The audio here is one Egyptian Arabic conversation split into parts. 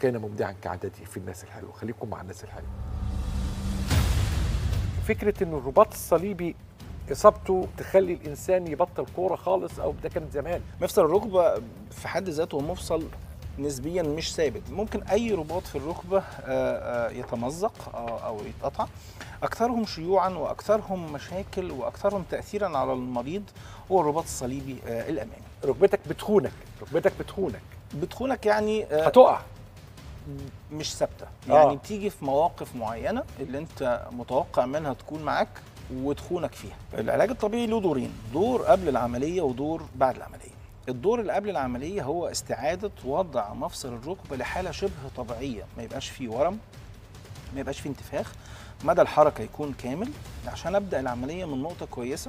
وكان مبدعا كعادته في الناس الحلوه خليكم مع الناس الحلوه فكره ان الرباط الصليبي اصابته تخلي الانسان يبطل كوره خالص او ده كان زمان مفصل الركبه في حد ذاته مفصل نسبيا مش ثابت ممكن اي رباط في الركبه آه، آه، يتمزق آه، او يتقطع اكثرهم شيوعا واكثرهم مشاكل واكثرهم تاثيرا على المريض هو الرباط الصليبي آه، الامامي ركبتك بتخونك ركبتك بتخونك بتخونك يعني آه، هتقع مش ثابته آه. يعني بتيجي في مواقف معينه اللي انت متوقع منها تكون معاك وتخونك فيها العلاج الطبيعي له دورين دور قبل العمليه ودور بعد العمليه الدور اللي قبل العمليه هو استعاده وضع مفصل الركبه لحاله شبه طبيعيه ما يبقاش فيه ورم ما يبقاش فيه انتفاخ مدى الحركه يكون كامل عشان ابدا العمليه من نقطه كويسه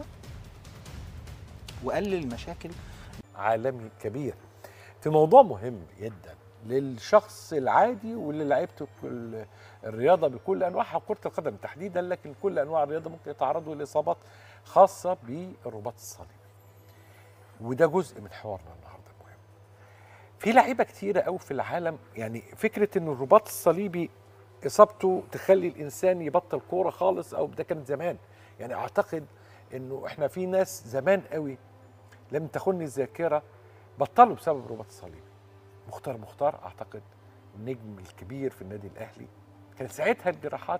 واقلل المشاكل عالمي كبير في موضوع مهم جدا للشخص العادي واللي لعبته كل الرياضه بكل انواعها كره القدم تحديدا لكن كل انواع الرياضه ممكن يتعرضوا لاصابات خاصه بالرباط الصليبي وده جزء من حوارنا النهارده مهم في لعيبه كتيره قوي في العالم يعني فكره ان الرباط الصليبي اصابته تخلي الانسان يبطل كوره خالص او ده كان زمان يعني اعتقد انه احنا في ناس زمان قوي لم تخني الذاكره بطلوا بسبب الرباط الصليبي مختار مختار اعتقد النجم الكبير في النادي الاهلي كانت ساعتها الجراحات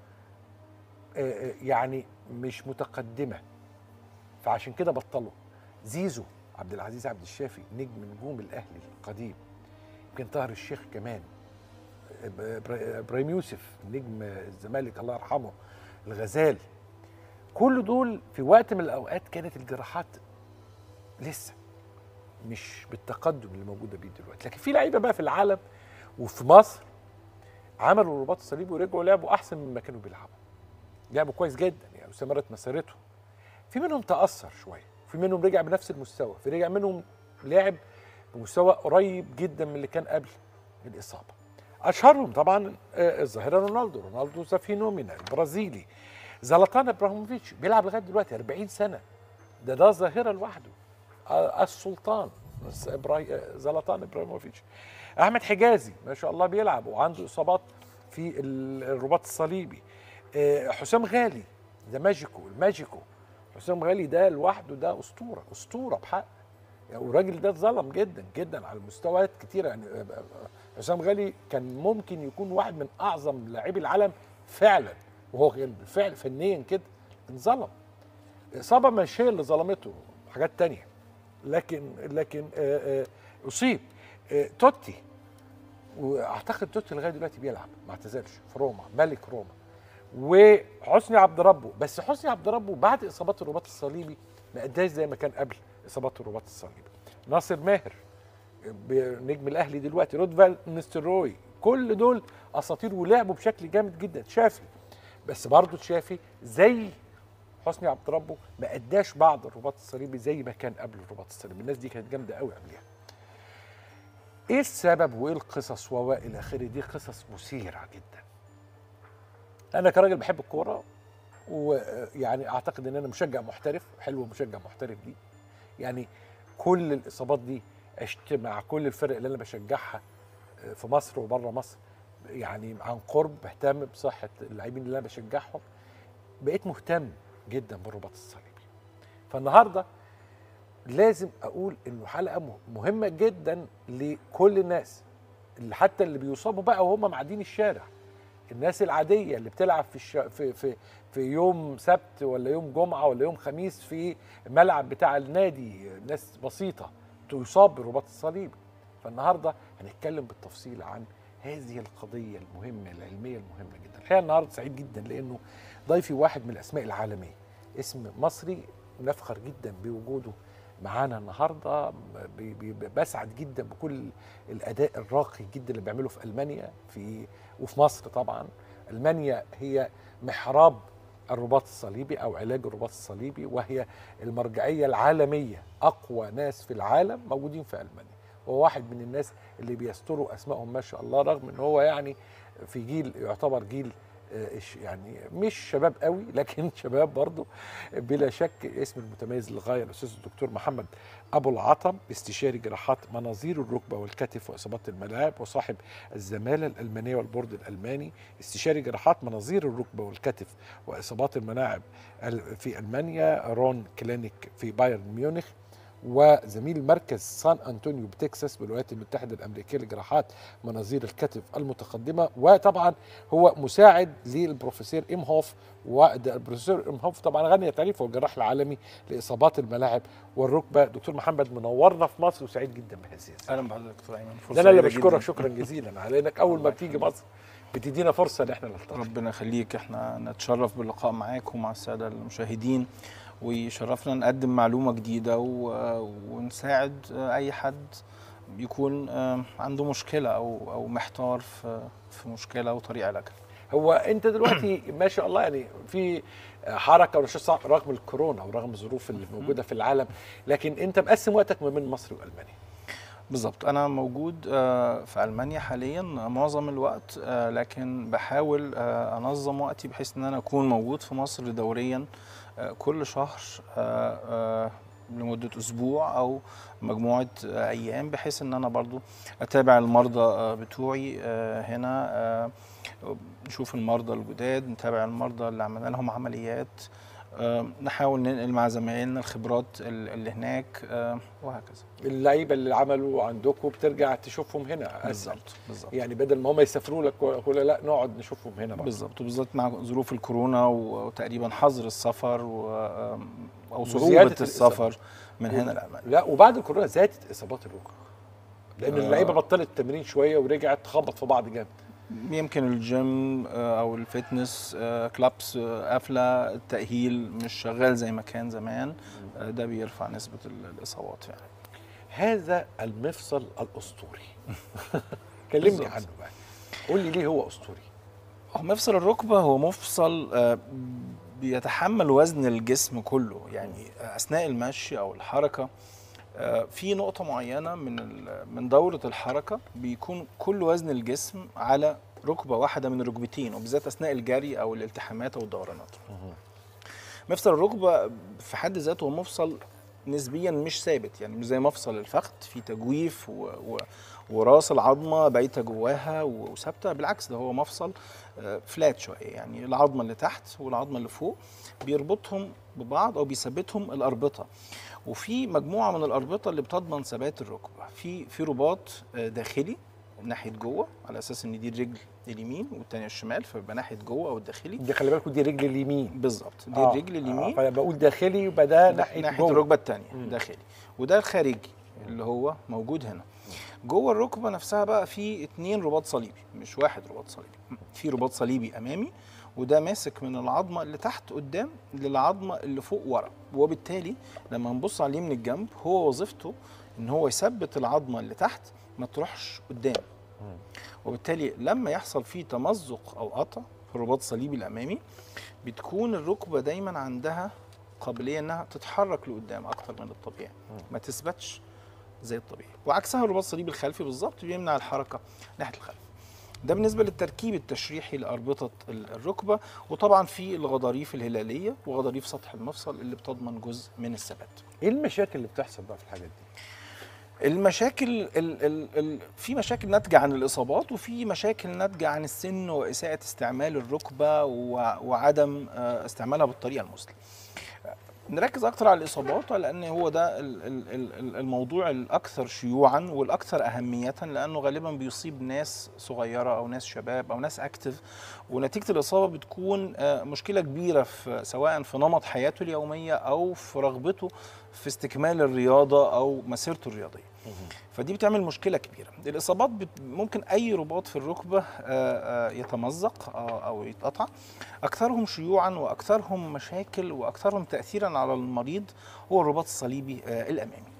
آه، آه، يعني مش متقدمه فعشان كده بطلوا زيزو عبد العزيز عبد الشافي نجم نجوم الاهلي القديم يمكن طاهر الشيخ كمان آه، إبرا- ابراهيم يوسف نجم الزمالك الله يرحمه الغزال كل دول في وقت من الاوقات كانت الجراحات لسه مش بالتقدم اللي موجوده بيه دلوقتي لكن في لعيبه بقى في العالم وفي مصر عملوا الرباط الصليبي ورجعوا لعبوا احسن مما كانوا بيلعبوا لعبوا كويس جدا يعني واستمرت مسيرته في منهم تاثر شويه في منهم رجع بنفس المستوى في رجع منهم لعب بمستوى قريب جدا من اللي كان قبل الاصابه اشهرهم طبعا آه، الظاهره رونالدو رونالدو زافينومينا البرازيلي زلاتان ابراهيموفيتش بيلعب لغايه دلوقتي 40 سنه ده ده ظاهره لوحده آه، السلطان بس إبراهي- آه، زلاتان ابراهيموفيتش احمد حجازي ما شاء الله بيلعب وعنده اصابات في ال- الرباط الصليبي آه، حسام غالي ده ماجيكو الماجيكو حسام غالي ده لوحده ده اسطوره اسطوره بحق يعني والراجل ده اتظلم جدا جدا على مستويات كتيره يعني آه، آه، حسام غالي كان ممكن يكون واحد من اعظم لاعبي العالم فعلا وهو كان بالفعل فنيا كده انظلم اصابه مش هي اللي ظلمته حاجات تانية لكن لكن آه، آه، اصيب آه، توتي واعتقد توتي لغايه دلوقتي بيلعب ما اعتزلش في روما ملك روما وحسني عبد ربه بس حسني عبد ربه بعد اصابات الرباط الصليبي ما اداش زي ما كان قبل اصابات الرباط الصليبي ناصر ماهر نجم الاهلي دلوقتي رودفال نستروي كل دول اساطير ولعبوا بشكل جامد جدا شافي بس برضه شافي زي حسني عبد ربه ما اداش بعض الرباط الصليبي زي ما كان قبل الرباط الصليبي الناس دي كانت جامده قوي قبلها ايه السبب وايه القصص والى اخره دي قصص مثيره جدا انا كراجل بحب الكوره ويعني اعتقد ان انا مشجع محترف حلو مشجع محترف دي يعني كل الاصابات دي عشت مع كل الفرق اللي انا بشجعها في مصر وبره مصر يعني عن قرب بهتم بصحه اللاعبين اللي انا بشجعهم بقيت مهتم جدا بالرباط الصليبي فالنهارده لازم اقول انه حلقه مه- مهمه جدا لكل الناس اللي حتى اللي بيصابوا بقى وهم معدين الشارع الناس العاديه اللي بتلعب في الش... في في في يوم سبت ولا يوم جمعه ولا يوم خميس في الملعب بتاع النادي ناس بسيطه تصاب بالرباط الصليبي فالنهارده هنتكلم بالتفصيل عن هذه القضيه المهمه العلميه المهمه جدا الحقيقه النهارده سعيد جدا لانه ضيفي واحد من الاسماء العالميه اسم مصري نفخر جدا بوجوده معانا النهارده بي- بي- بسعد جدا بكل الاداء الراقي جدا اللي بيعمله في المانيا في وفي مصر طبعا المانيا هي محراب الرباط الصليبي او علاج الرباط الصليبي وهي المرجعيه العالميه اقوى ناس في العالم موجودين في المانيا هو واحد من الناس اللي بيستروا اسمائهم ما شاء الله رغم ان هو يعني في جيل يعتبر جيل آه، ش- يعني مش شباب قوي لكن شباب برضو بلا شك اسم المتميز للغايه الاستاذ الدكتور محمد ابو العطم استشاري جراحات مناظير الركبه والكتف واصابات الملاعب وصاحب الزماله الالمانيه والبورد الالماني استشاري جراحات مناظير الركبه والكتف واصابات الملاعب ال- في المانيا رون كلينيك في بايرن ميونخ وزميل مركز سان انطونيو بتكساس بالولايات المتحده الامريكيه لجراحات مناظير الكتف المتقدمه وطبعا هو مساعد للبروفيسور امهوف والبروفيسور امهوف طبعا غني التعريف هو الجراح العالمي لاصابات الملاعب والركبه دكتور محمد منورنا في مصر وسعيد جدا بهذه الزيارة. اهلا بحضرتك دكتور ايمن فرصة ده انا اللي سعيدة بشكرك جداً. شكرا جزيلا على انك اول ما الله بتيجي يخليك. مصر بتدينا فرصه ان احنا نلتقي ربنا يخليك احنا نتشرف باللقاء معاك ومع الساده المشاهدين ويشرفنا نقدم معلومه جديده و- ونساعد اي حد يكون آه، عنده مشكله او او محتار في في مشكله وطريقه علاجها هو انت دلوقتي ما شاء الله يعني في حركه ونشاط صعب رغم الكورونا ورغم الظروف اللي موجوده في العالم لكن انت مقسم وقتك ما بين مصر والمانيا بالظبط انا موجود آه، في المانيا حاليا معظم الوقت آه، لكن بحاول آه، انظم وقتي بحيث ان انا اكون موجود في مصر دوريا آه، كل شهر آه، آه، لمده اسبوع او مجموعه آه، ايام بحيث ان انا برضو اتابع المرضى آه، بتوعي آه، هنا آه، نشوف المرضى الجداد نتابع المرضى اللي عملنا لهم عمليات آه، نحاول ننقل مع زمايلنا الخبرات ال- اللي هناك آه، وهكذا اللعيبه اللي عملوا عندكم بترجع تشوفهم هنا اسهل بالظبط بالظبط يعني بدل ما هم يسافروا لك ويقولوا لا نقعد نشوفهم هنا برضه. بالظبط وبالذات مع ظروف الكورونا و- وتقريبا حظر السفر و او وزيادة صعوبه السفر من هنا و- لالمانيا لا وبعد الكورونا زادت اصابات الركبه لان آه. اللعيبه بطلت التمرين شويه ورجعت تخبط في بعض جامد يمكن الجيم آه، او الفتنس آه، كلابس آه، قافله التاهيل مش شغال زي ما كان زمان آه، ده بيرفع نسبه ال- الاصابات يعني هذا المفصل الاسطوري كلمني بالظبط. عنه بقى قول لي ليه هو اسطوري هو مفصل الركبة هو مفصل آه، بيتحمل وزن الجسم كله يعني أثناء المشي أو الحركة آه، في نقطة معينة من ال- من دورة الحركة بيكون كل وزن الجسم على ركبة واحدة من الركبتين وبالذات أثناء الجري أو الالتحامات أو الدورانات مفصل الركبة في حد ذاته هو مفصل نسبيا مش ثابت يعني مش زي مفصل الفخذ في تجويف و... و... وراس العظمه بايته جواها و- وثابته بالعكس ده هو مفصل آه، فلات شويه يعني العظمه اللي تحت والعظمه اللي فوق بيربطهم ببعض او بيثبتهم الاربطه وفي مجموعه من الاربطه اللي بتضمن ثبات الركبه في في رباط آه، داخلي ناحيه جوه على اساس ان دي الرجل اليمين والتانيه الشمال فبيبقى ناحيه جوه او الداخلي دي خلي بالكم دي رجل اليمين بالظبط دي آه، الرجل اليمين آه فانا بقول داخلي يبقى ده ده ناحيه, ناحيه جوه. الركبه الثانيه مم. داخلي وده الخارجي اللي هو موجود هنا جوه الركبه نفسها بقى في اتنين رباط صليبي مش واحد رباط صليبي في رباط صليبي امامي وده ماسك من العظمه اللي تحت قدام للعظمه اللي فوق ورا وبالتالي لما نبص عليه من الجنب هو وظيفته ان هو يثبت العظمه اللي تحت ما تروحش قدام مم. وبالتالي لما يحصل فيه تمزق او قطع في الرباط الصليبي الامامي بتكون الركبه دايما عندها قابليه انها تتحرك لقدام اكتر من الطبيعي ما تثبتش زي الطبيعي وعكسها الرباط الصليبي الخلفي بالظبط بيمنع الحركه ناحيه الخلف ده بالنسبه للتركيب التشريحي لاربطه ال- الركبه وطبعا في الغضاريف الهلاليه وغضاريف سطح المفصل اللي بتضمن جزء من الثبات ايه المشاكل اللي بتحصل بقى في الحاجات دي المشاكل ال ال ال في مشاكل ناتجه عن الاصابات وفي مشاكل ناتجه عن السن واساءه استعمال الركبه و- وعدم آه، استعمالها بالطريقه المثلى نركز اكتر على الاصابات لان هو ده ال- ال- ال- ال- الموضوع الاكثر شيوعا والاكثر اهميه لانه غالبا بيصيب ناس صغيره او ناس شباب او ناس اكتف ونتيجه الاصابه بتكون آه، مشكله كبيره في سواء في نمط حياته اليوميه او في رغبته في استكمال الرياضه او مسيرته الرياضيه فدي بتعمل مشكله كبيره الاصابات بت... ممكن اي رباط في الركبه آه، آه، يتمزق آه، او يتقطع اكثرهم شيوعا واكثرهم مشاكل واكثرهم تاثيرا على المريض هو الرباط الصليبي آه، الامامي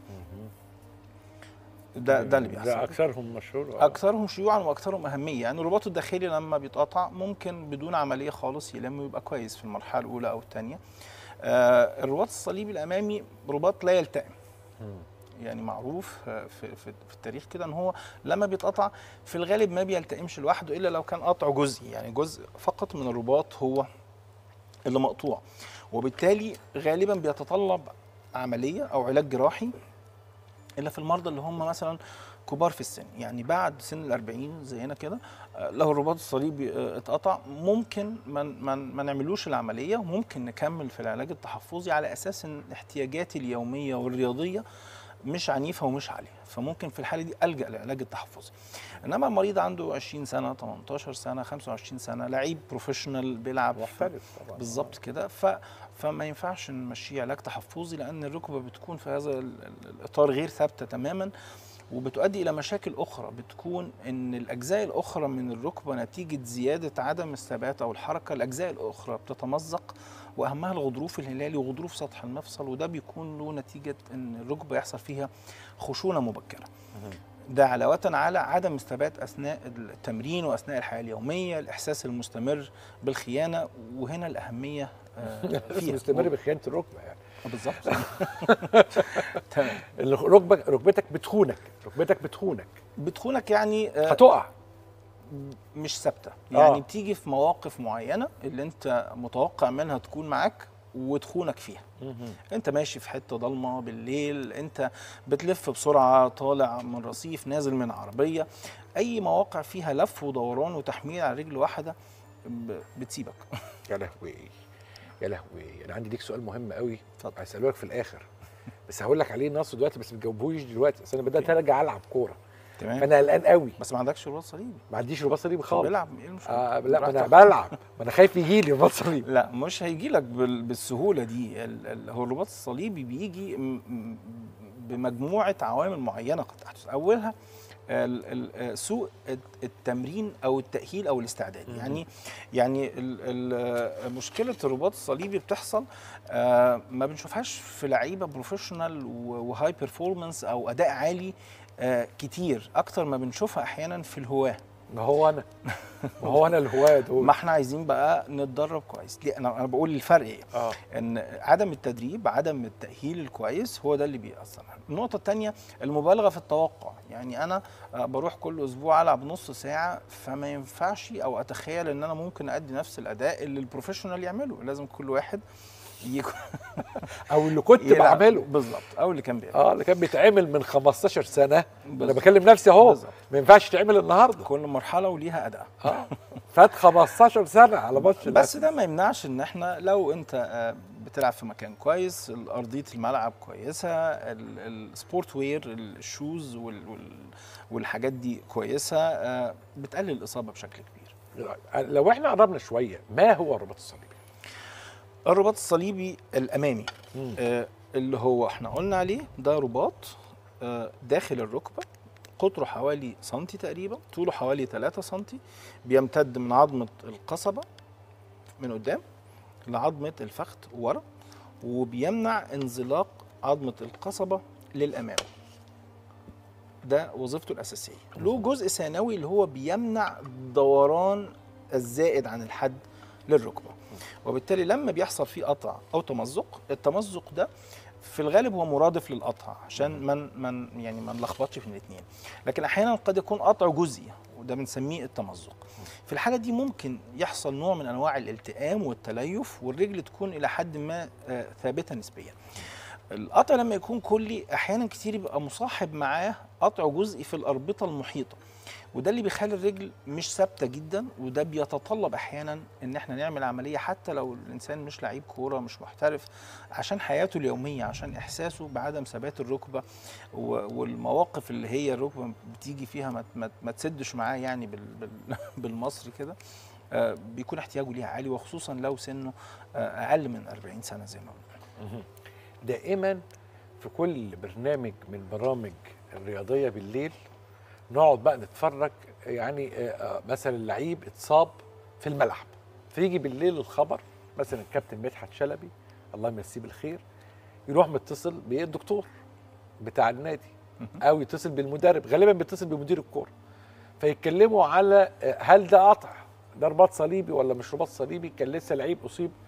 ده ده اللي ده بيحصل اكثرهم مشهور آه. اكثرهم شيوعا واكثرهم اهميه يعني الرباط الداخلي لما بيتقطع ممكن بدون عمليه خالص يلم ويبقى كويس في المرحله الاولى او الثانيه آه الرباط الصليبي الامامي رباط لا يلتئم مم. يعني معروف آه، في, في, في التاريخ كده ان هو لما بيتقطع في الغالب ما بيلتئمش لوحده الا لو كان قطع جزئي يعني جزء فقط من الرباط هو اللي مقطوع وبالتالي غالبا بيتطلب عمليه او علاج جراحي الا في المرضى اللي هم مثلا كبار في السن يعني بعد سن الأربعين زينا كده آه، لو الرباط الصليبي آه، اتقطع ممكن ما ما ما نعملوش العمليه وممكن نكمل في العلاج التحفظي على اساس ان احتياجاتي اليوميه والرياضيه مش عنيفه ومش عاليه فممكن في الحاله دي الجا للعلاج التحفظي انما المريض عنده 20 سنه 18 سنه 25 سنه لعيب بروفيشنال بيلعب محترف طبعا بالظبط كده ف فما ينفعش نمشيه علاج تحفظي لان الركبه بتكون في هذا ال- ال- الاطار غير ثابته تماما وبتؤدي الى مشاكل اخرى بتكون ان الاجزاء الاخرى من الركبه نتيجه زياده عدم الثبات او الحركه الاجزاء الاخرى بتتمزق واهمها الغضروف الهلالي وغضروف سطح المفصل وده بيكون له نتيجه ان الركبه يحصل فيها خشونه مبكره ده علاوة على عدم الثبات أثناء التمرين وأثناء الحياة اليومية الإحساس المستمر بالخيانة وهنا الأهمية آه، بس فيها مستمر بخيانه الركبه يعني بالظبط تمام الركبه ركبتك بتخونك ركبتك بتخونك بتخونك يعني آه، هتقع مش ثابته يعني آه. بتيجي في مواقف معينه اللي انت متوقع منها تكون معاك وتخونك فيها انت ماشي في حته ضلمه بالليل انت بتلف بسرعه طالع من رصيف نازل من عربيه اي مواقع فيها لف ودوران وتحميل على رجل واحده ب- بتسيبك يا لهوي يا لهوي انا عندي ليك سؤال مهم قوي اتفضل. هساله لك في الاخر بس هقول لك عليه نص دلوقتي بس ما تجاوبوش دلوقتي اصل انا بدات ارجع العب كوره تمام فانا قلقان قوي بس ما عندكش رباط صليبي ما عنديش رباط صليبي طب خالص العب ايه المشكله آه لا ما انا براحتك. بلعب ما انا خايف يجي لي رباط صليبي لا مش هيجي لك بالسهوله دي ال- ال- هو الرباط الصليبي بيجي م- م- بمجموعه عوامل معينه قد تحدث اولها ال- ال- سوء الت- التمرين او التاهيل او الاستعداد مهم. يعني يعني ال- ال- مشكله الرباط الصليبي بتحصل آه، ما بنشوفهاش في لعيبه بروفيشنال و- وهاي بيرفورمانس او اداء عالي آه، كتير اكتر ما بنشوفها احيانا في الهواه ما هو انا ما هو انا الهواة دول ما احنا عايزين بقى نتدرب كويس ليه انا انا بقول الفرق ايه اه ان عدم التدريب عدم التاهيل الكويس هو ده اللي بيأثر النقطه الثانيه المبالغه في التوقع يعني انا آه، بروح كل اسبوع العب نص ساعه فما ينفعش او اتخيل ان انا ممكن ادي نفس الاداء اللي البروفيشنال يعمله لازم كل واحد يكون او اللي كنت يلعب. بعمله بالظبط او اللي كان بيعمل اه اللي كان بيتعمل من 15 سنه انا بالظبط. بكلم نفسي اهو بالظبط. ما ينفعش يتعمل النهارده كل مرحله وليها اداء اه فات 15 سنه على ماتش بس ده ما يمنعش ان احنا لو انت آه، بتلعب في مكان كويس ارضيه الملعب كويسه ال- السبورت وير الشوز وال- وال- والحاجات دي كويسه آه، بتقلل الاصابه بشكل كبير لو احنا قربنا شويه ما هو الرباط الصليبي؟ الرباط الصليبي الامامي مم. آه، اللي هو احنا قلنا عليه ده رباط آه، داخل الركبه قطره حوالي سنتي تقريبا طوله حوالي 3 سنتي بيمتد من عظمه القصبه من قدام لعظمه الفخذ ورا وبيمنع انزلاق عظمه القصبه للامام ده وظيفته الاساسيه له جزء ثانوي اللي هو بيمنع دوران الزائد عن الحد للركبه وبالتالي لما بيحصل فيه قطع او تمزق التمزق ده في الغالب هو مرادف للقطع عشان من من يعني ما نلخبطش في الاثنين لكن احيانا قد يكون قطع جزئي وده بنسميه التمزق في الحاله دي ممكن يحصل نوع من انواع الالتئام والتليف والرجل تكون الى حد ما آه، ثابته نسبيا القطع لما يكون كلي احيانا كتير يبقى مصاحب معاه قطع جزئي في الاربطه المحيطه وده اللي بيخلي الرجل مش ثابته جدا وده بيتطلب احيانا ان احنا نعمل عمليه حتى لو الانسان مش لعيب كوره مش محترف عشان حياته اليوميه عشان احساسه بعدم ثبات الركبه و- والمواقف اللي هي الركبه بتيجي فيها ما, ما, ما تسدش معاه يعني بال بال بالمصري كده آه، بيكون احتياجه ليها عالي وخصوصا لو سنه آه، اقل من 40 سنه زي ما قلنا دائما في كل برنامج من برامج الرياضيه بالليل نقعد بقى نتفرج يعني آه، آه، مثلا اللعيب اتصاب في الملعب فيجي بالليل الخبر مثلا الكابتن مدحت شلبي الله يمسيه بالخير يروح متصل بالدكتور بتاع النادي او يتصل بالمدرب غالبا بيتصل بمدير الكوره فيتكلموا على آه، هل ده قطع ده رباط صليبي ولا مش رباط صليبي كان لسه لعيب اصيب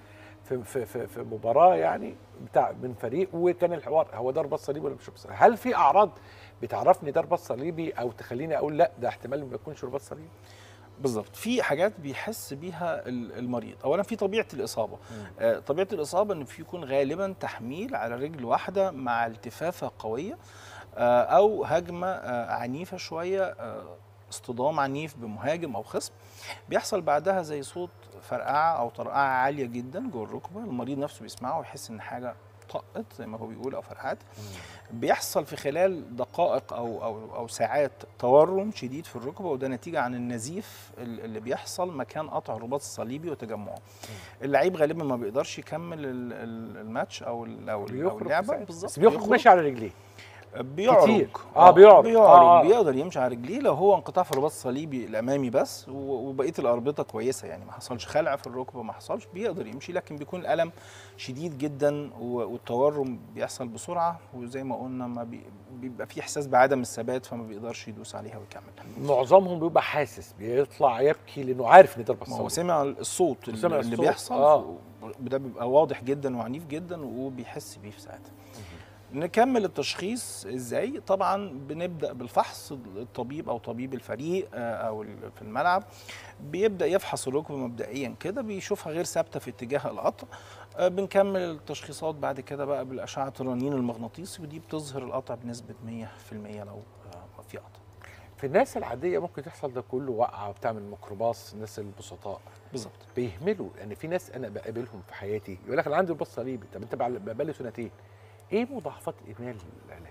في في في, في مباراه يعني بتاع من فريق وكان الحوار هو ده رباط صليبي ولا مش رباط صليبي هل في اعراض بتعرفني ده رباط صليبي او تخليني اقول لا ده احتمال ما يكونش رباط صليبي بالظبط في حاجات بيحس بيها ال- المريض اولا في طبيعه الاصابه آه، طبيعه الاصابه ان في يكون غالبا تحميل على رجل واحده مع التفافه قويه آه، او هجمه آه، عنيفه شويه آه، اصطدام عنيف بمهاجم او خصم بيحصل بعدها زي صوت فرقعه او طرقعه عاليه جدا جوه الركبه المريض نفسه بيسمعه ويحس ان حاجه طقت زي ما هو بيقول او فرقعت بيحصل في خلال دقائق او او او ساعات تورم شديد في الركبه وده نتيجه عن النزيف ال- اللي بيحصل مكان قطع الرباط الصليبي وتجمعه. اللعيب غالبا ما بيقدرش يكمل ال- ال- الماتش او ال- او, ال- أو بيخرج اللعبه ساعتها. بالظبط بس بيخرج بيخرج. ماشي على رجليه بيعرج كتير. آه، بيعرج. بيعرج آه، آه. بيقدر يمشي على رجليه لو هو انقطاع في الرباط الصليبي الامامي بس و- وبقيه الاربطه كويسه يعني ما حصلش خلع في الركبه ما حصلش بيقدر يمشي لكن بيكون الالم شديد جدا و- والتورم بيحصل بسرعه وزي ما قلنا ما بي- بيبقى في احساس بعدم الثبات فما بيقدرش يدوس عليها ويكمل معظمهم بيبقى حاسس بيطلع يبكي لانه عارف ان ده رباط ما هو صليبي سمع الصوت اللي, سمع اللي الصوت، بيحصل آه. وده بيبقى واضح جدا وعنيف جدا وبيحس بيه في ساعتها نكمل التشخيص ازاي طبعا بنبدا بالفحص الطبيب او طبيب الفريق آه، او ال- في الملعب بيبدا يفحص الركبه مبدئيا كده بيشوفها غير ثابته في اتجاه القطع آه، بنكمل التشخيصات بعد كده بقى بالاشعه الرنين المغناطيسي ودي بتظهر القطع بنسبه 100% لو آه، في قطع في الناس العاديه ممكن تحصل ده كله وقعه وبتعمل ميكروباص الناس البسطاء بالظبط بيهملوا يعني في ناس انا بقابلهم في حياتي يقول لك انا عندي رباط صليبي طب انت بقى- بقالي سنتين ايه مضاعفات اهمال العلاج؟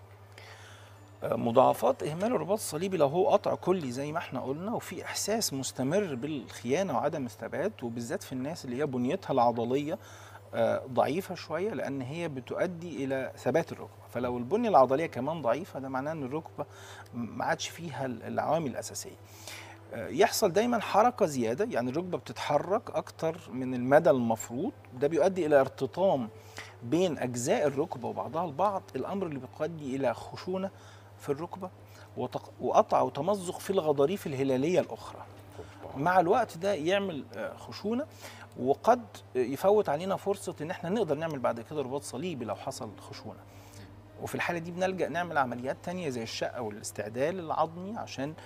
مضاعفات اهمال الرباط الصليبي لو هو قطع كلي زي ما احنا قلنا وفي احساس مستمر بالخيانه وعدم الثبات وبالذات في الناس اللي هي بنيتها العضليه آه، ضعيفه شويه لان هي بتؤدي الى ثبات الركبه فلو البنيه العضليه كمان ضعيفه ده معناه ان الركبه ما عادش فيها العوامل الاساسيه آه، يحصل دايما حركه زياده يعني الركبه بتتحرك اكتر من المدى المفروض ده بيؤدي الى ارتطام بين اجزاء الركبه وبعضها البعض الامر اللي بيؤدي الى خشونه في الركبه وتق- وقطع وتمزق في الغضاريف الهلاليه الاخرى مع الوقت ده يعمل آه، خشونه وقد يفوت علينا فرصه ان احنا نقدر نعمل بعد كده رباط صليبي لو حصل خشونه وفي الحاله دي بنلجا نعمل عمليات تانية زي الشقه والاستعدال العظمي عشان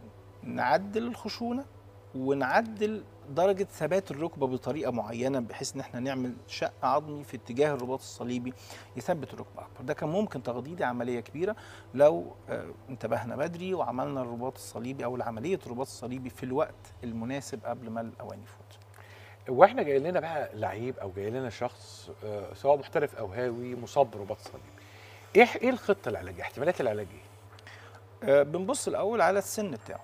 نعدل الخشونه ونعدل درجه ثبات الركبه بطريقه معينه بحيث ان احنا نعمل شق عظمي في اتجاه الرباط الصليبي يثبت الركبه اكبر ده كان ممكن تغطيه عمليه كبيره لو آه، انتبهنا بدري وعملنا الرباط الصليبي او عمليه الرباط الصليبي في الوقت المناسب قبل ما الاوان يفوت واحنا جاي لنا بقى لعيب او جاي لنا شخص آه، سواء محترف او هاوي مصاب برباط صليبي ايه ايه الخطه العلاجيه احتمالات العلاج ايه آه، بنبص الاول على السن بتاعه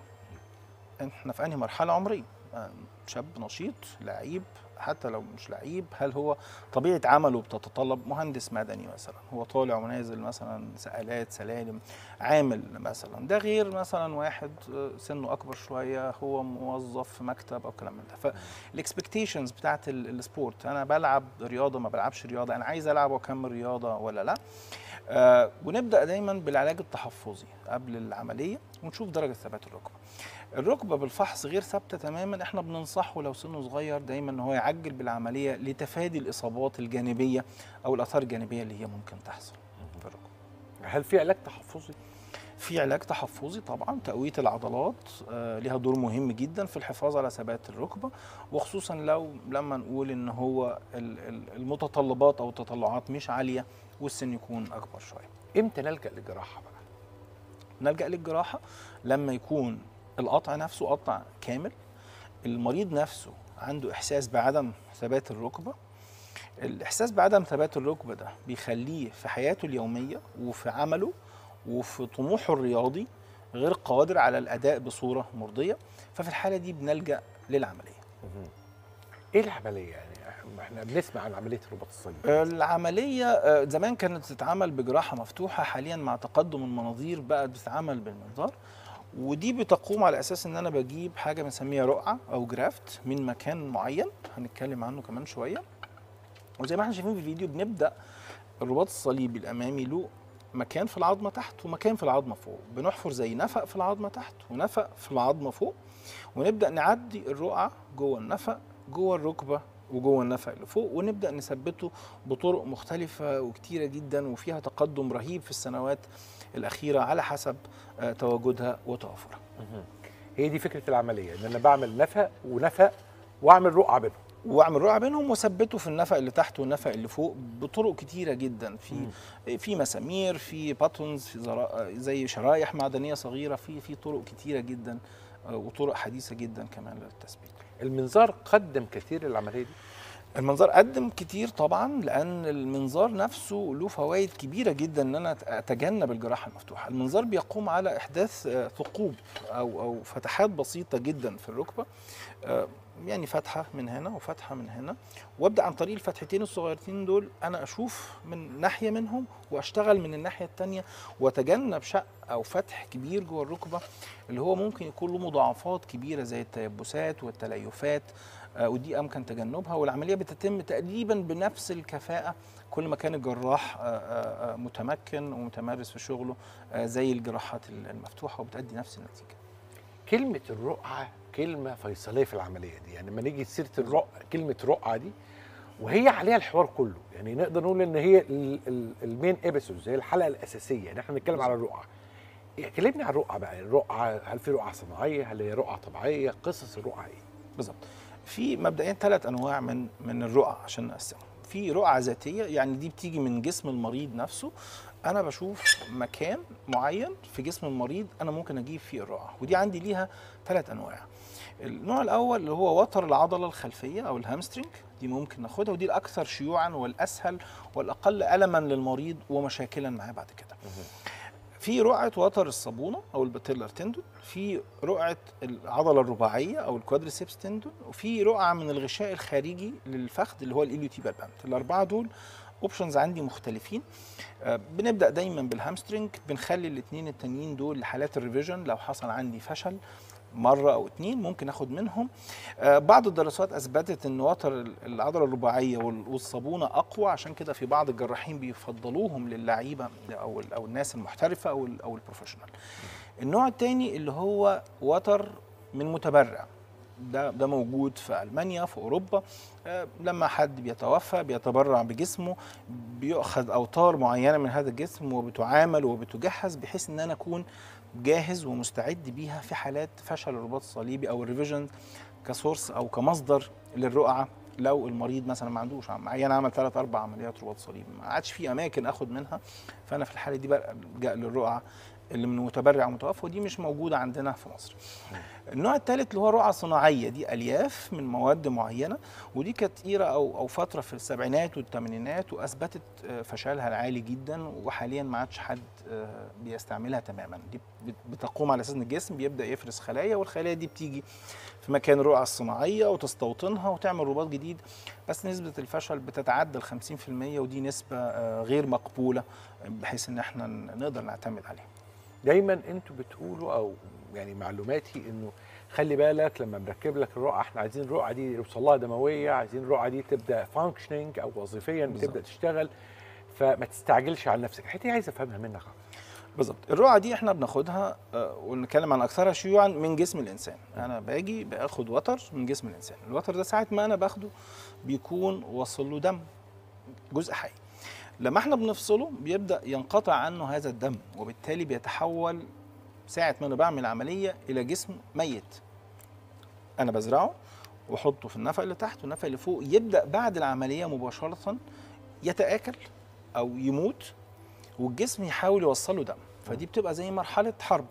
احنا في انهي مرحله عمريه آه، شاب نشيط لعيب حتى لو مش لعيب هل هو طبيعه عمله بتتطلب مهندس مدني مثلا هو طالع ونازل مثلا سقالات سلالم عامل مثلا ده غير مثلا واحد آه، سنه اكبر شويه هو موظف في مكتب او كلام من ده فالاكسبكتيشنز بتاعت ال- السبورت انا بلعب رياضه ما بلعبش رياضه انا عايز العب واكمل رياضه ولا لا آه ونبدا دايما بالعلاج التحفظي قبل العمليه ونشوف درجه ثبات الركبه الركبه بالفحص غير ثابته تماما احنا بننصحه لو سنه صغير دايما ان هو يعجل بالعمليه لتفادي الاصابات الجانبيه او الاثار الجانبيه اللي هي ممكن تحصل في الركبه هل في علاج تحفظي في علاج تحفظي طبعا تقويه العضلات آه ليها دور مهم جدا في الحفاظ على ثبات الركبه وخصوصا لو لما نقول ان هو ال- ال- المتطلبات او التطلعات مش عاليه والسن يكون اكبر شويه امتى نلجا للجراحه بقى نلجا للجراحه لما يكون القطع نفسه قطع كامل المريض نفسه عنده احساس بعدم ثبات الركبه الاحساس بعدم ثبات الركبه ده بيخليه في حياته اليوميه وفي عمله وفي طموحه الرياضي غير قادر على الاداء بصوره مرضيه ففي الحاله دي بنلجا للعمليه ايه العمليه يعني احنا بنسمع عن عمليه الرباط الصليبي العملية آه، زمان كانت تتعمل بجراحة مفتوحة حاليا مع تقدم المناظير بقت بتتعمل بالمنظار ودي بتقوم على اساس ان انا بجيب حاجه بنسميها رقعه او جرافت من مكان معين هنتكلم عنه كمان شويه وزي ما احنا شايفين في الفيديو بنبدا الرباط الصليبي الامامي له مكان في العظمه تحت ومكان في العظمه فوق بنحفر زي نفق في العظمه تحت ونفق في العظمه فوق ونبدا نعدي الرقعه جوه النفق جوه الركبه وجوه النفق اللي فوق ونبدا نثبته بطرق مختلفه وكتيره جدا وفيها تقدم رهيب في السنوات الاخيره على حسب آه، تواجدها وتوافرها هي دي فكره العمليه ان انا بعمل نفق ونفق واعمل رقعه بينهم واعمل رقعه بينهم واثبته في النفق اللي تحت والنفق اللي فوق بطرق كتيره جدا في في مسامير في باتونز في زرا... زي شرايح معدنيه صغيره في في طرق كتيره جدا آه، وطرق حديثه جدا كمان للتثبيت المنظار قدم كثير للعمليه دي المنظار قدم كتير طبعا لان المنظار نفسه له فوائد كبيره جدا ان انا اتجنب الجراحه المفتوحه المنظار بيقوم على احداث آه، ثقوب او او فتحات بسيطه جدا في الركبه آه، يعني فتحه من هنا وفتحه من هنا وابدا عن طريق الفتحتين الصغيرتين دول انا اشوف من ناحيه منهم واشتغل من الناحيه الثانيه واتجنب شق او فتح كبير جوه الركبه اللي هو ممكن يكون له مضاعفات كبيره زي التيبسات والتليفات آه، ودي امكن تجنبها والعمليه بتتم تقريبا بنفس الكفاءه كل ما كان الجراح آه، آه، آه، متمكن ومتمارس في شغله آه، زي الجراحات المفتوحه وبتأدي نفس النتيجه كلمه الرقعه كلمه فيصليه في العمليه دي يعني لما نيجي سيره الرقعه كلمه رقعه دي وهي عليها الحوار كله يعني نقدر نقول ان هي ال- ال- المين ابيسودز هي الحلقه الاساسيه يعني احنا بنتكلم على الرقعه إيه، كلمني عن الرقعه بقى الرقعه هل في رقعه صناعيه هل هي رقعه طبيعيه قصص الرقعه ايه بالظبط في مبدئيا ثلاث انواع من من الرقع عشان نقسمهم في رقعه ذاتيه يعني دي بتيجي من جسم المريض نفسه انا بشوف مكان معين في جسم المريض انا ممكن اجيب فيه الرقعه ودي عندي ليها ثلاث انواع النوع الاول اللي هو وتر العضله الخلفيه او الهامسترنج دي ممكن ناخدها ودي الاكثر شيوعا والاسهل والاقل الما للمريض ومشاكلا معاه بعد كده في رقعه وتر الصابونه او الباتيلر تندون في رقعه العضله الرباعيه او الكوادريسيبس تندون وفي رقعه من الغشاء الخارجي للفخذ اللي هو الاليوتيبال باند الاربعه دول اوبشنز عندي مختلفين آه، بنبدا دايما بالهامسترنج بنخلي الاثنين التانيين دول لحالات الريفيجن لو حصل عندي فشل مره او اتنين ممكن اخد منهم آه، بعض الدراسات اثبتت ان وتر العضله الرباعيه وال- والصابونه اقوى عشان كده في بعض الجراحين بيفضلوهم للعيبه او ال- او الناس المحترفه او ال- او البروفيشنال النوع الثاني اللي هو وتر من متبرع ده ده موجود في المانيا في اوروبا آه، لما حد بيتوفى بيتبرع بجسمه بيؤخذ اوتار معينه من هذا الجسم وبتعامل وبتجهز بحيث ان انا اكون جاهز ومستعد بيها في حالات فشل الرباط الصليبي او الريفيجن كسورس او كمصدر للرقعه لو المريض مثلا ما عندوش عيان عمل ثلاث اربع عمليات رباط صليبي ما عادش في اماكن اخد منها فانا في الحاله دي بلجا للرقعه اللي من متبرع ومتوفى ودي مش موجوده عندنا في مصر. النوع الثالث اللي هو رقعه صناعيه دي الياف من مواد معينه ودي كانت ايرا او او فتره في السبعينات والثمانينات واثبتت آه، فشلها العالي جدا وحاليا ما عادش حد آه، بيستعملها تماما دي بت- بتقوم على اساس ان الجسم بيبدا يفرز خلايا والخلايا دي بتيجي في مكان الرقعه الصناعيه وتستوطنها وتعمل رباط جديد بس نسبه الفشل بتتعدى ال 50% ودي نسبه آه، غير مقبوله بحيث ان احنا نقدر نعتمد عليها. دايما انتوا بتقولوا او يعني معلوماتي انه خلي بالك لما بنركب لك الرقعه احنا عايزين الرقعه دي يوصل لها دمويه عايزين الرقعه دي تبدا فانكشننج او وظيفيا بالظبط. تبدا تشتغل فما تستعجلش على نفسك الحته دي عايز افهمها منك بالظبط الرقعه دي احنا بناخدها آه، ونتكلم عن اكثرها شيوعا من جسم الانسان انا باجي باخد وتر من جسم الانسان الوتر ده ساعه ما انا باخده بيكون وصل له دم جزء حي لما احنا بنفصله بيبدا ينقطع عنه هذا الدم وبالتالي بيتحول ساعه ما انا بعمل عمليه الى جسم ميت انا بزرعه واحطه في النفق اللي تحت والنفق اللي فوق يبدا بعد العمليه مباشره يتاكل او يموت والجسم يحاول يوصله دم فدي بتبقى زي مرحله حرب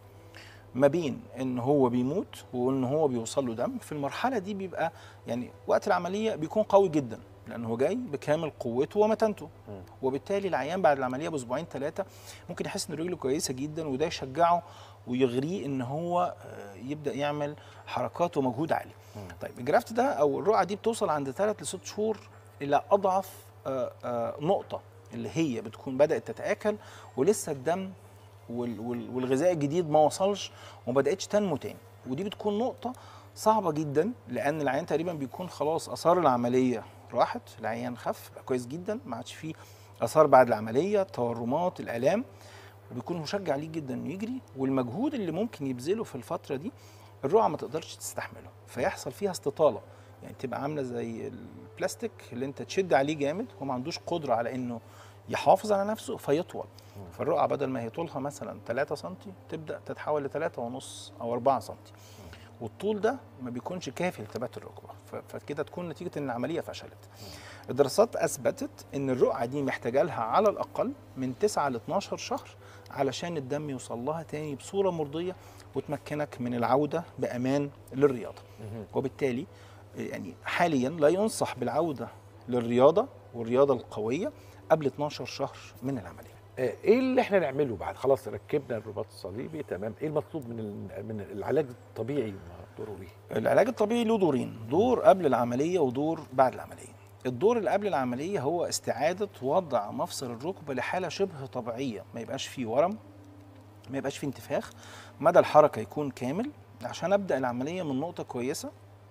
ما بين ان هو بيموت وان هو بيوصل له دم في المرحله دي بيبقى يعني وقت العمليه بيكون قوي جدا لان هو جاي بكامل قوته ومتانته مم. وبالتالي العيان بعد العمليه باسبوعين ثلاثه ممكن يحس ان رجله كويسه جدا وده يشجعه ويغريه ان هو آه، يبدا يعمل حركات ومجهود عالي مم. طيب الجرافت ده او الرقعه دي بتوصل عند ثلاث لست شهور الى اضعف آه، آه، نقطه اللي هي بتكون بدات تتاكل ولسه الدم وال- وال- والغذاء الجديد ما وصلش وما بداتش تنمو تاني ودي بتكون نقطه صعبه جدا لان العيان تقريبا بيكون خلاص اثار العمليه راحت العيان خف بقى كويس جدا ما عادش فيه اثار بعد العمليه التورمات الالام وبيكون مشجع ليه جدا انه يجري والمجهود اللي ممكن يبذله في الفتره دي الرقعه ما تقدرش تستحمله فيحصل فيها استطاله يعني تبقى عامله زي البلاستيك اللي انت تشد عليه جامد هو ما عندوش قدره على انه يحافظ على نفسه فيطول فالرقعه بدل ما هي طولها مثلا 3 سم تبدا تتحول ل 3 ونص او 4 سم والطول ده ما بيكونش كافي لثبات الركبه ف- فكده تكون نتيجه ان العمليه فشلت الدراسات اثبتت ان الرقعه دي محتاجه لها على الاقل من 9 ل 12 شهر علشان الدم يوصل لها تاني بصوره مرضيه وتمكنك من العوده بامان للرياضه وبالتالي يعني حاليا لا ينصح بالعوده للرياضه والرياضه القويه قبل 12 شهر من العمليه آه، ايه اللي احنا نعمله بعد خلاص ركبنا الرباط الصليبي تمام ايه المطلوب من ال- من العلاج الطبيعي ما دوره ايه العلاج الطبيعي له دورين دور قبل العمليه ودور بعد العمليه الدور اللي قبل العمليه هو استعاده وضع مفصل الركبه لحاله شبه طبيعيه ما يبقاش فيه ورم ما يبقاش فيه انتفاخ مدى الحركه يكون كامل عشان ابدا العمليه من نقطه كويسه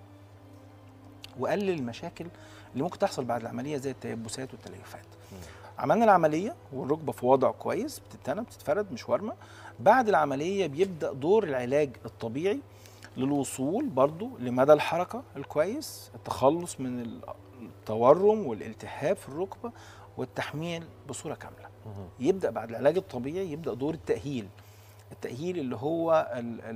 واقلل المشاكل اللي ممكن تحصل بعد العمليه زي التيبسات والتليفات عملنا العمليه والركبه في وضع كويس بتتنى بتتفرد مش وارمه بعد العمليه بيبدا دور العلاج الطبيعي للوصول برضو لمدى الحركه الكويس التخلص من التورم والالتهاب في الركبه والتحميل بصوره كامله يبدا بعد العلاج الطبيعي يبدا دور التاهيل التاهيل اللي هو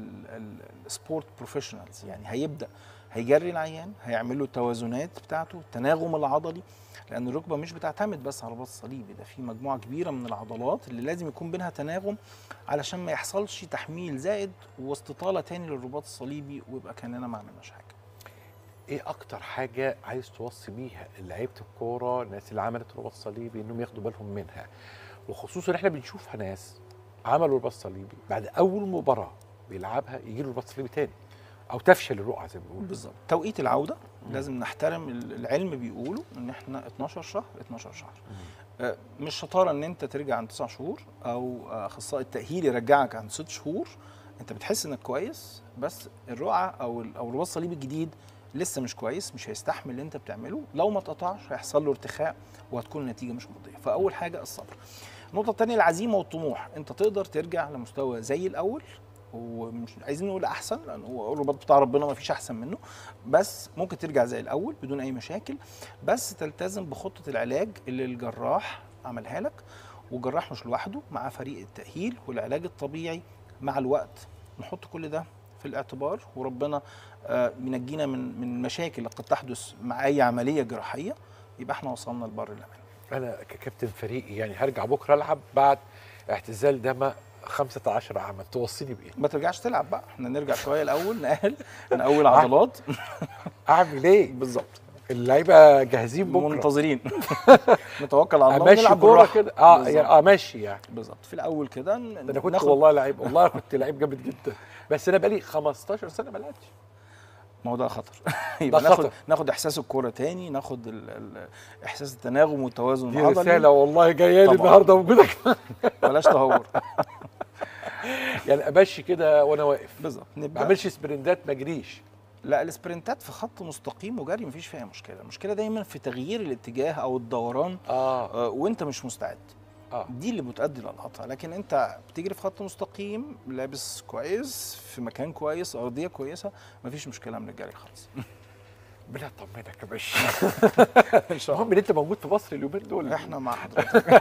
السبورت بروفيشنالز يعني هيبدا هيجري العيان هيعمل له التوازنات بتاعته التناغم العضلي لان الركبه مش بتعتمد بس على الرباط الصليبي ده في مجموعه كبيره من العضلات اللي لازم يكون بينها تناغم علشان ما يحصلش تحميل زائد واستطاله تاني للرباط الصليبي ويبقى كاننا ما عملناش حاجه ايه اكتر حاجه عايز توصي بيها لعيبه الكوره الناس اللي عملت رباط صليبي انهم ياخدوا بالهم منها وخصوصا احنا بنشوفها ناس عملوا رباط صليبي بعد اول مباراه بيلعبها يجي له رباط صليبي تاني او تفشل الرقعه زي ما بيقولوا بالظبط توقيت العوده لازم نحترم ال- العلم بيقولوا ان احنا 12 شهر 12 شهر آه، مش شطاره ان انت ترجع عن 9 شهور او آه، اخصائي التاهيل يرجعك عن 6 شهور انت بتحس انك كويس بس الرقعه او ال- او الرباط الصليبي الجديد لسه مش كويس مش هيستحمل اللي انت بتعمله لو ما اتقطعش هيحصل له ارتخاء وهتكون النتيجه مش مرضيه فاول حاجه الصبر النقطه الثانيه العزيمه والطموح انت تقدر ترجع لمستوى زي الاول ومش عايزين نقول احسن لان هو الرباط بتاع ربنا ما فيش احسن منه بس ممكن ترجع زي الاول بدون اي مشاكل بس تلتزم بخطه العلاج اللي الجراح عملها لك والجراح مش لوحده معاه فريق التاهيل والعلاج الطبيعي مع الوقت نحط كل ده في الاعتبار وربنا آه، بينجينا من من المشاكل اللي قد تحدث مع اي عمليه جراحيه يبقى احنا وصلنا لبر الامان انا ككابتن فريقي يعني هرجع بكره العب بعد اعتزال دم 15 عاما توصيني بايه؟ ما ترجعش تلعب بقى احنا نرجع شويه الاول نقل نقوي عضلات اعمل ايه؟ بالظبط اللعيبه جاهزين بكره منتظرين نتوكل على الله امشي ونلعب كوره بالراحه كده اه بالظبط. يعني اه ماشي يعني بالظبط في الاول كده ده انا كنت والله لعيب والله كنت لعيب جامد جدا بس انا بقالي 15 سنه ما لعبتش ما هو ده خطر يبقى ده ناخد خطر. ناخد احساس الكوره تاني ناخد ال ال احساس التناغم والتوازن دي العضلي رساله والله جايه لي طبعاً. النهارده موجوده بلاش تهور يعني امشي كده وانا واقف بالظبط ما نبدا اعملش سبرنتات ما اجريش لا السبرنتات في خط مستقيم وجري مفيش فيها مشكله المشكله دايما في تغيير الاتجاه او الدوران اه آه، وانت مش مستعد اه دي اللي بتؤدي للقطع لكن انت بتجري في خط مستقيم لابس كويس في مكان كويس ارضيه كويسه مفيش مشكله من الجري خالص ربنا يطمنك يا باشا ان شاء المهم ان انت موجود في مصر اليومين دول احنا مع حضرتك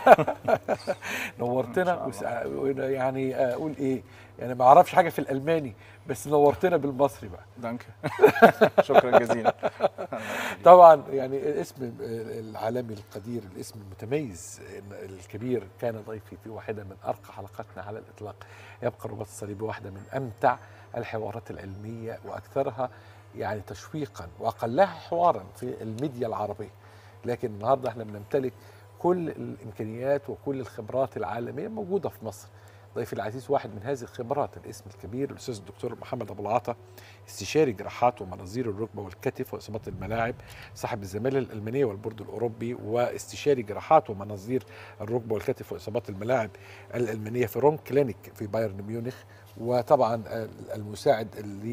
نورتنا إن وس... شاء يعني اقول ايه يعني ما اعرفش حاجه في الالماني بس نورتنا بالمصري بقى دانك شكرا جزيلا طبعا يعني اسم العالمي القدير الاسم المتميز الكبير كان ضيفي في واحده من ارقى حلقاتنا على الاطلاق يبقى الرباط الصليبي واحده من امتع الحوارات العلميه واكثرها يعني تشويقا واقلها حوارا في الميديا العربيه لكن النهارده احنا بنمتلك كل الامكانيات وكل الخبرات العالميه موجوده في مصر ضيفي العزيز واحد من هذه الخبرات الاسم الكبير الاستاذ الدكتور محمد ابو العطا استشاري جراحات ومناظير الركبه والكتف واصابات الملاعب صاحب الزماله الالمانيه والبورد الاوروبي واستشاري جراحات ومناظير الركبه والكتف واصابات الملاعب الالمانيه في روم كلينيك في بايرن ميونخ وطبعا المساعد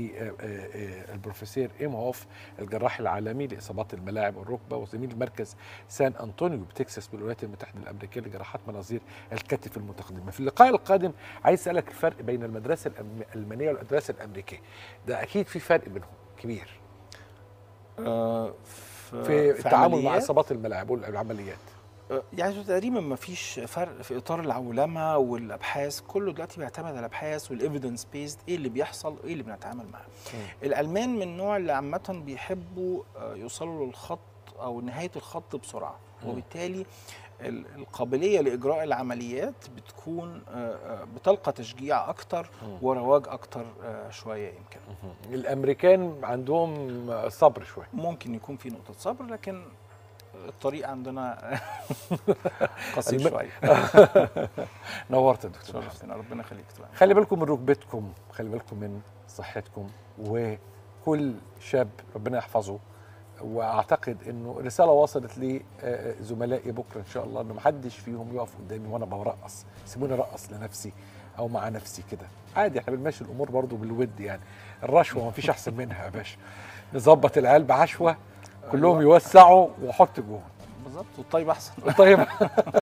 للبروفيسور ايم هوف الجراح العالمي لاصابات الملاعب والركبه وزميل مركز سان انطونيو بتكساس بالولايات المتحده الامريكيه لجراحات مناظير الكتف المتقدمه. في اللقاء القادم عايز اسالك الفرق بين المدرسه الالمانيه والمدرسه الامريكيه. ده اكيد في فرق بينهم كبير. آه، في التعامل مع عمليات اصابات الملاعب والعمليات آه، يعني تقريبا ما فيش فرق في اطار العولمه والابحاث كله دلوقتي بيعتمد على الابحاث والايفيدنس بيست ايه اللي بيحصل وايه اللي بنتعامل معاه الالمان من النوع اللي عامه بيحبوا آه، يوصلوا للخط او نهايه الخط بسرعه مم. وبالتالي ال- القابليه لاجراء العمليات بتكون آه، آه، بتلقى تشجيع اكتر مم. ورواج اكتر آه، شويه يمكن الامريكان عندهم صبر شويه ممكن يكون في نقطه صبر لكن الطريق عندنا قصير الم- شويه نورت يا دكتور شرفتنا ربنا يخليك تبقى خلي بالكم من ركبتكم خلي بالكم من صحتكم وكل شاب ربنا يحفظه واعتقد انه رساله وصلت لزملائي بكره ان شاء الله انه محدش فيهم يقف قدامي وانا برقص سيبوني ارقص لنفسي او مع نفسي كده عادي احنا بنمشي الامور برضو بالود يعني الرشوه ما فيش احسن منها يا باشا نظبط العيال بعشوه كلهم يوسعوا وحط جوه بالظبط والطيب احسن طيب